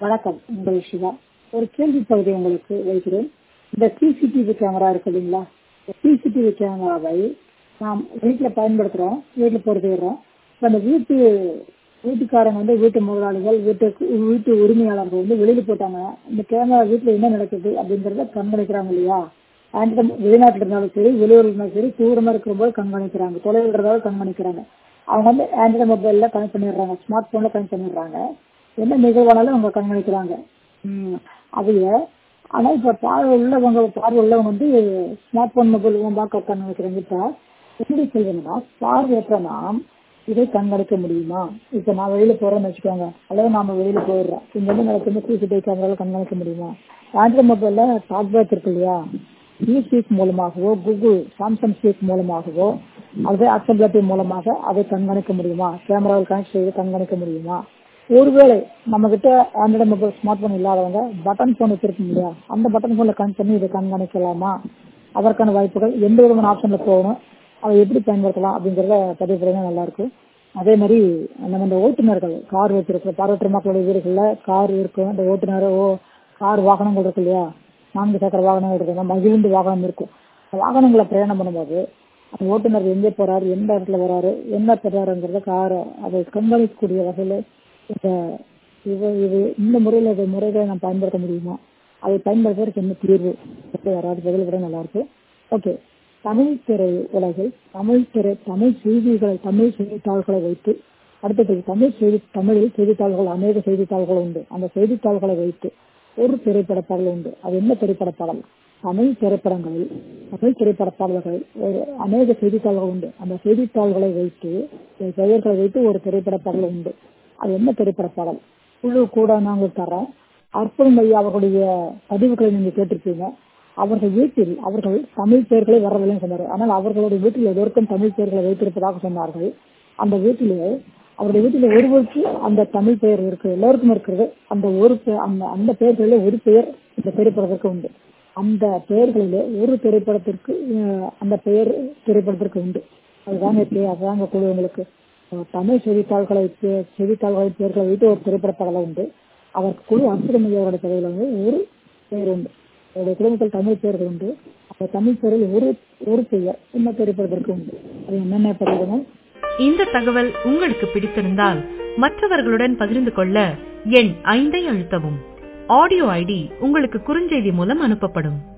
வணக்கம் உங்கள் சிவா ஒரு கேள்வி பகுதி உங்களுக்கு வைக்கிறேன் இந்த சிசிடிவி கேமரா இருக்கு இல்லைங்களா இந்த சிசிடிவி கேமராவை நாம் வீட்டில் பயன்படுத்துகிறோம் வீட்டில் பொறுத்துக்கிறோம் இப்போ அந்த வீட்டு வீட்டுக்காரங்க வந்து வீட்டு முதலாளிகள் வீட்டுக்கு வீட்டு உரிமையாளர்கள் வந்து வெளியில் போட்டாங்க இந்த கேமரா வீட்டில் என்ன நடக்குது அப்படிங்கிறத கண்காணிக்கிறாங்க இல்லையா ஆண்ட்ரம் வெளிநாட்டில் இருந்தாலும் சரி வெளியூர் இருந்தாலும் சரி தூரமாக இருக்கிறபோது கண்காணிக்கிறாங்க தொலைவில் இருக்கிறதாவது கண்காணிக்கிறாங்க அவங்க வந்து ஆண்ட்ராய்டு மொபைலில் கனெக்ட் பண்ணிடுறாங்க ஸ்மார்ட் ஃபோனில் கனெக்ட் பண்ணிடுறாங்க என்ன நிகழ்வானாலும் அவங்க கண்காணிக்கிறாங்க ம் அதைய ஆனால் இப்போ பார்வை உள்ளவங்க பார்வை உள்ளவங்க வந்து ஸ்மார்ட் ஃபோன் மொபைல் பார்க்க கண்காணிக்கிறாங்க இப்போ எப்படி சொல்லுங்கன்னா பார்வையற்ற நாம் இதை கண்காணிக்க முடியுமா இப்போ நான் வெளியில் போகிறேன்னு வச்சுக்கோங்க அல்லது நாம வெளியில் போயிடுறோம் இங்கே வந்து நடக்குது சிசிடிவி கேமராவில் கண்காணிக்க முடியுமா ஆண்ட்ராய்டு மொபைலில் டாக்பேக் இருக்கு இல்லையா ஸ்பீக் மூலமாகவோ கூகுள் சாம்சங் ஸ்பீக் மூலமாகவோ அது அக்சபிலிட்டி மூலமாக அதை கண்காணிக்க முடியுமா கேமராவில் கனெக்ட் செய்து கண்காணிக்க முடியுமா ஒருவேளை நம்ம கிட்ட ஆண்ட்ராய்டு மொபைல் ஸ்மார்ட் போன் இல்லாதவங்க பட்டன் போன் வச்சிருக்கோம் இல்லையா அந்த பட்டன் போன்ல கனெக்ட் பண்ணி இதை கண்காணிக்கலாமா அதற்கான வாய்ப்புகள் எந்த விதமான ஆப்ஷன்ல போகணும் அதை எப்படி பயன்படுத்தலாம் அப்படிங்கிறத பதிவு பண்ணா நல்லா இருக்கும் அதே மாதிரி நம்ம இந்த ஓட்டுநர்கள் கார் வச்சிருக்கிற பார்வையற்ற மக்களுடைய வீடுகளில் கார் இருக்கும் இந்த ஓட்டுநர் ஓ கார் வாகனங்கள் இருக்கு இல்லையா நான்கு சக்கர வாகனங்கள் இருக்கு மகிழ்ந்து வாகனம் இருக்கும் வாகனங்களை பிரயாணம் பண்ணும்போது அந்த ஓட்டுநர் எங்கே போறாரு எந்த இடத்துல வராரு என்ன பெறாருங்கிறத காரை அதை கண்காணிக்கக்கூடிய வகையில் இந்த இது இது இந்த முறையில் இந்த முறைகளை நாம் பயன்படுத்த முடியுமா அதை பயன்படுத்துவதற்கு என்ன தீர்வு எப்படி வராது பதில் விட நல்லா இருக்கு ஓகே தமிழ் திரை உலகில் தமிழ் திரை தமிழ் செய்திகளை தமிழ் செய்தித்தாள்களை வைத்து அடுத்தது தமிழ் செய்தி தமிழில் செய்தித்தாள்கள் அநேக செய்தித்தாள்கள் உண்டு அந்த செய்தித்தாள்களை வைத்து ஒரு திரைப்பட பாடல் உண்டு அது என்ன திரைப்பட பாடல் தமிழ் திரைப்படங்களில் தமிழ் திரைப்பட பாடல்கள் ஒரு அநேக செய்தித்தாள்கள் உண்டு அந்த செய்தித்தாள்களை வைத்து பெயர்களை வைத்து ஒரு திரைப்பட பாடல் உண்டு அது என்ன திரைப்பட பாடல் குழு கூட நாங்கள் தர அற்புதம் ஐயா அவர்களுடைய பதிவுகளை நீங்க கேட்டிருப்பீங்க அவர்கள் வீட்டில் அவர்கள் தமிழ் பெயர்களை வரவில்லை சொன்னார் ஆனால் அவர்களுடைய வீட்டில் எதற்கும் தமிழ் பெயர்களை வைத்திருப்பதாக சொன்னார்கள் அந்த வீட்டிலே அவருடைய வீட்டில் ஒருவருக்கு அந்த தமிழ் பெயர் இருக்கு எல்லோருக்கும் இருக்கிறது அந்த ஒரு அந்த அந்த பெயர்களில் ஒரு பெயர் இந்த திரைப்படத்திற்கு உண்டு அந்த பெயர்களிலே ஒரு திரைப்படத்திற்கு அந்த பெயர் திரைப்படத்திற்கு உண்டு அதுதாங்க அதுதாங்க குழு உங்களுக்கு தமிழ் செய்தித்தாள்களை செய்தித்தாள்களை பெயர்களை வைத்து ஒரு திரைப்பட பாடலை உண்டு அவர் குழு அற்புதமையோட பதவியில் வந்து ஒரு பெயர் உண்டு அவருடைய குடும்பத்தில் தமிழ் பெயர்கள் உண்டு அந்த தமிழ் பெயரில் ஒரு ஒரு பெயர் இன்னும் திரைப்படத்திற்கு உண்டு அது என்னென்ன பதிவுனா இந்த தகவல் உங்களுக்கு பிடித்திருந்தால் மற்றவர்களுடன் பகிர்ந்து கொள்ள எண் ஐந்தை அழுத்தவும் ஆடியோ ஐடி உங்களுக்கு குறுஞ்செய்தி மூலம் அனுப்பப்படும்